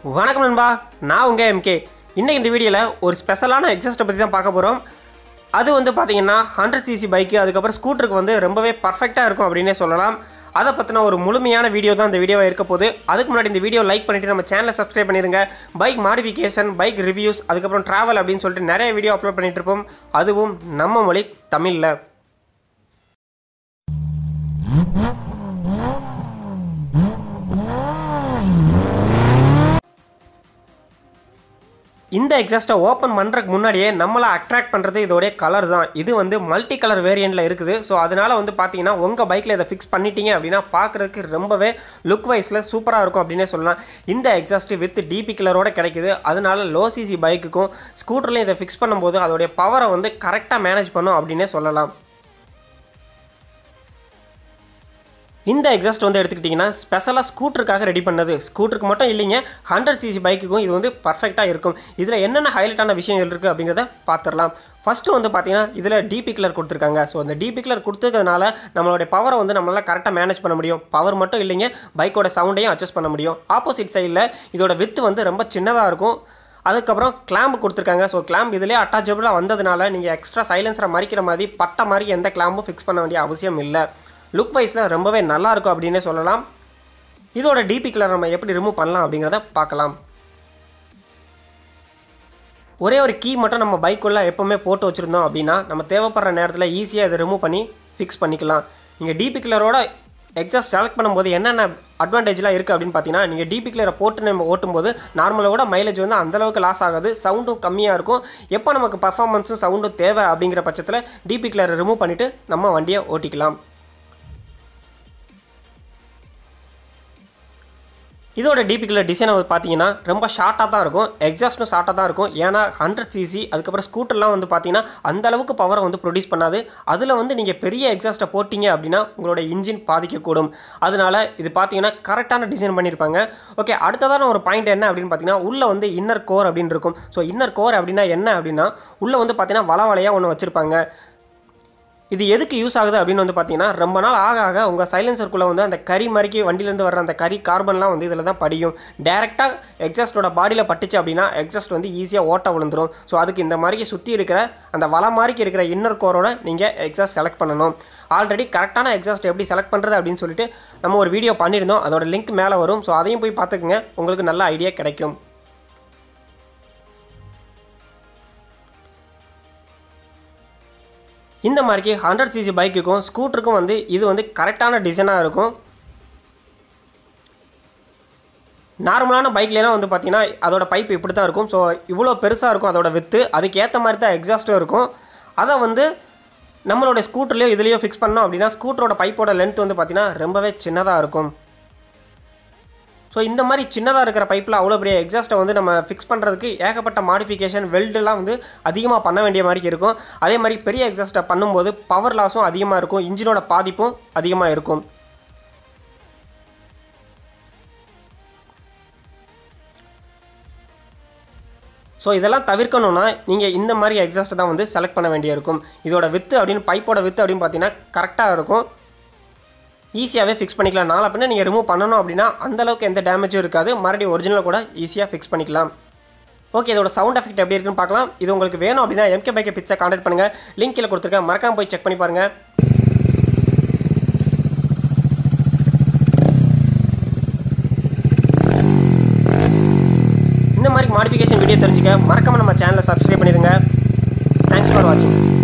வணக்கம் நண்பா நான் உங்கள் எம்கே இன்னைக்கு இந்த வீடியோவில் ஒரு ஸ்பெஷலான எக்ஸாஸ்ட்டை பற்றி தான் பார்க்க போகிறோம் அது வந்து பார்த்தீங்கன்னா ஹண்ட்ரட் சிசி பைக்கு அதுக்கப்புறம் ஸ்கூட்டருக்கு வந்து ரொம்பவே பர்ஃபெக்டாக இருக்கும் அப்படின்னே சொல்லலாம் அதை பற்றின ஒரு முழுமையான வீடியோ தான் இந்த வீடியோவாக இருக்க போகுது அதுக்கு முன்னாடி இந்த வீடியோ லைக் பண்ணிவிட்டு நம்ம சேனலை சப்ஸ்கிரைப் பண்ணிடுங்க பைக் மாடிஃபிகேஷன் பைக் ரிவ்யூஸ் அதுக்கப்புறம் ட்ராவல் அப்படின்னு சொல்லிட்டு நிறைய வீடியோ அப்லோட் பண்ணிட்டு இருப்போம் அதுவும் நம்ம மொழி தமிழில் இந்த எக்ஸாஸ்ட்டை ஓப்பன் பண்ணுறதுக்கு முன்னாடியே நம்மளை அட்ராக்ட் பண்ணுறது இதோடைய கலர் தான் இது வந்து மல்டி கலர் வேரியண்ட்டில் இருக்குது ஸோ அதனால் வந்து பார்த்தீங்கன்னா உங்கள் பைக்கில் இதை ஃபிக்ஸ் பண்ணிட்டீங்க அப்படின்னா பார்க்குறதுக்கு ரொம்பவே லுக் வைஸில் சூப்பராக இருக்கும் அப்படின்னே சொல்லலாம் இந்த எக்ஸாஸ்ட்டு வித் டிபி கலரோட கிடைக்குது அதனால லோ சிசி பைக்குக்கும் ஸ்கூட்டர்லையும் இதை ஃபிக்ஸ் பண்ணும்போது அதோடைய பவரை வந்து கரெக்டாக மேனேஜ் பண்ணும் அப்படின்னே சொல்லலாம் இந்த எக்ஸாஸ்ட் வந்து எடுத்துக்கிட்டிங்கன்னா ஸ்பெஷலாக ஸ்கூட்டருக்காக ரெடி பண்ணது ஸ்கூட்டருக்கு மட்டும் இல்லைங்க ஹண்ட்ரட் சிசி பைக்குக்கும் இது வந்து பர்ஃபெக்டாக இருக்கும் இதில் என்னென்ன ஹைலைட்டான விஷயங்கள் இருக்குது அப்படிங்கிறத பார்த்துடலாம் ஃபஸ்ட்டு வந்து பார்த்தீங்கன்னா இதில் டிபி கிளர் கொடுத்துருக்காங்க ஸோ அந்த டிபி கிளர் கொடுத்துருக்கிறதுனால நம்மளுடைய பவரை வந்து நம்மளால் கரெக்டாக மேனேஜ் பண்ண முடியும் பவர் மட்டும் இல்லைங்க பைக்கோட சவுண்டையும் அட்ஜஸ்ட் பண்ண முடியும் ஆப்போசிட் சைடில் இதோட வித்து வந்து ரொம்ப சின்னதாக இருக்கும் அதுக்கப்புறம் கிளாம்பு கொடுத்துருக்காங்க ஸோ கிளாம்ப் இதிலே அட்டாச்சபிளாக வந்ததுனால நீங்கள் எக்ஸ்ட்ரா சைலன்ஸரை மறிக்கிற மாதிரி பட்டை மாதிரி எந்த கிளாம்பும் ஃபிக்ஸ் பண்ண வேண்டிய அவசியம் இல்லை லுக் வைஸில் ரொம்பவே நல்லா இருக்கும் அப்படின்னே சொல்லலாம் இதோட டிபி கலர் நம்ம எப்படி ரிமூவ் பண்ணலாம் அப்படிங்கிறத பார்க்கலாம் ஒரே ஒரு கீ மட்டும் நம்ம பைக்குள்ளே எப்போவுமே போட்டு வச்சுருந்தோம் அப்படின்னா நம்ம தேவைப்படுற நேரத்தில் ஈஸியாக இதை ரிமூவ் பண்ணி ஃபிக்ஸ் பண்ணிக்கலாம் நீங்கள் டிபி கிளரோட எக்ஸாஸ்ட் செலக்ட் பண்ணும்போது என்னென்ன அட்வான்டேஜ்லாம் இருக்குது அப்படின்னு பார்த்தீங்கன்னா நீங்கள் டிபி கிளரை போட்டு நம்ம ஓட்டும்போது நார்மலோட மைலேஜ் வந்து அந்தளவுக்கு லாஸ் ஆகாது சவுண்டும் கம்மியாக இருக்கும் எப்போ நமக்கு பர்ஃபார்மன்ஸும் சவுண்டும் தேவை அப்படிங்கிற பட்சத்தில் டிபி கிளரை ரிமூவ் பண்ணிவிட்டு நம்ம வண்டியை ஓட்டிக்கலாம் இதோட டிபிக்கில் டிசைனை பார்த்தீங்கன்னா ரொம்ப ஷார்ட்டாக தான் இருக்கும் எக்ஸாஸ்ட்டும் ஷார்ட்டாக தான் இருக்கும் ஏன்னா ஹண்ட்ரட் சிசி அதுக்கப்புறம் ஸ்கூட்டர்லாம் வந்து பார்த்தீங்கன்னா அந்த அளவுக்கு பவரை வந்து ப்ரொடியூஸ் பண்ணாது அதில் வந்து நீங்கள் பெரிய எக்ஸாஸ்ட்டை போட்டிங்க அப்படின்னா உங்களோட இன்ஜின் பாதிக்கக்கூடும் அதனால இது பார்த்தீங்கன்னா கரெக்டான டிசைன் பண்ணியிருப்பாங்க ஓகே அடுத்ததான ஒரு பாயிண்ட் என்ன அப்படின்னு பார்த்தீங்கன்னா உள்ளே வந்து இன்னர் கோர் அப்படின்னு இருக்கும் ஸோ இன்னர் கோர் அப்படின்னா என்ன அப்படின்னா உள்ளே வந்து பார்த்தீங்கன்னா வள வலையாக ஒன்று வச்சுருப்பாங்க இது எதுக்கு யூஸ் ஆகுது அப்படின்னு வந்து பார்த்தீங்கன்னா ரொம்ப நாள் ஆக ஆக உங்கள் சைலன்சருக்குள்ளே வந்து அந்த கறி மறிக்கி வண்டியிலேருந்து வர அந்த கறி கார்பன்லாம் வந்து இதில் தான் படியும் டேரெக்டாக எக்ஸாஸ்டோட பாடியில் பட்டுச்சு அப்படின்னா எக்ஸாஸ்ட் வந்து ஈஸியாக ஓட்ட விழுந்துரும் ஸோ அதுக்கு இந்த மாதிரி சுற்றி இருக்கிற அந்த வலை மாதிரிக்கு இருக்கிற இன்னர் கோரோட நீங்கள் எக்ஸாஸ்ட் செலக்ட் பண்ணணும் ஆல்ரெடி கரெக்டான எக்ஸாஸ்ட் எப்படி செலக்ட் பண்ணுறது அப்படின்னு சொல்லிட்டு நம்ம ஒரு வீடியோ பண்ணியிருந்தோம் அதோட லிங்க் மேலே வரும் ஸோ அதையும் போய் பார்த்துக்குங்க உங்களுக்கு நல்ல ஐடியா கிடைக்கும் இந்த மாதிரிக்கு ஹண்ட்ரட் சிசி பைக்குக்கும் ஸ்கூட்டருக்கும் வந்து இது வந்து கரெக்டான டிசைனாக இருக்கும் நார்மலான பைக்லாம் வந்து பார்த்தீங்கன்னா அதோட பைப் இப்படி தான் இருக்கும் ஸோ இவ்வளோ பெருசாக இருக்கும் அதோட வித்து அதுக்கு ஏற்ற மாதிரி தான் எக்ஸாஸ்ட்டும் இருக்கும் அதை வந்து நம்மளோட ஸ்கூட்டர்லேயோ இதுலேயோ ஃபிக்ஸ் பண்ணோம் அப்படின்னா ஸ்கூட்டரோட பைப்போட லென்த் வந்து பார்த்தீங்கன்னா ரொம்பவே சின்னதாக இருக்கும் ஸோ இந்த மாதிரி சின்னதாக இருக்கிற பைப்பில் அவ்வளோ பெரிய எக்ஸாஸ்ட்டை வந்து நம்ம ஃபிக்ஸ் பண்ணுறதுக்கு ஏகப்பட்ட மாடிஃபிகேஷன் வெல்டுலாம் வந்து அதிகமாக பண்ண வேண்டிய மாதிரி இருக்கும் அதே மாதிரி பெரிய எக்ஸாஸ்ட்டை பண்ணும்போது பவர் லாஸும் அதிகமாக இருக்கும் இன்ஜினோட பாதிப்பும் அதிகமாக இருக்கும் ஸோ இதெல்லாம் தவிர்க்கணும்னா நீங்கள் இந்த மாதிரி எக்ஸாஸ்ட்டை தான் வந்து செலக்ட் பண்ண வேண்டியிருக்கும் இதோட வித்து அப்படின்னு பைப்போட வித்து அப்படின்னு பார்த்தீங்கன்னா கரெக்டாக இருக்கும் ஈஸியாகவே ஃபிக்ஸ் பண்ணிக்கலாம் நாளை பின்ன நீங்கள் ரிமூவ் பண்ணணும் அப்படின்னா அந்தளவுக்கு எந்த டேமேஜும் இருக்காது மறுபடியும் ஒரிஜினல் கூட ஈஸியாக ஃபிக்ஸ் பண்ணிக்கலாம் ஓகே இதோட சவுண்ட் எஃபெக்ட் எப்படி இருக்குன்னு பார்க்கலாம் இது உங்களுக்கு வேணும் அப்படின்னா எம்கே பைக்கை பிச்சை கான்டாக்ட் பண்ணுங்கள் லிங்க் கீழே கொடுத்துருக்கேன் மறக்காம போய் செக் பண்ணி பாருங்கள் இந்த மாதிரி மாடிஃபிகேஷன் வீடியோ தெரிஞ்சுக்க மறக்காம நம்ம சேனலை சப்ஸ்கிரைப் பண்ணிடுங்க தேங்க்ஸ் ஃபார் வாட்சிங்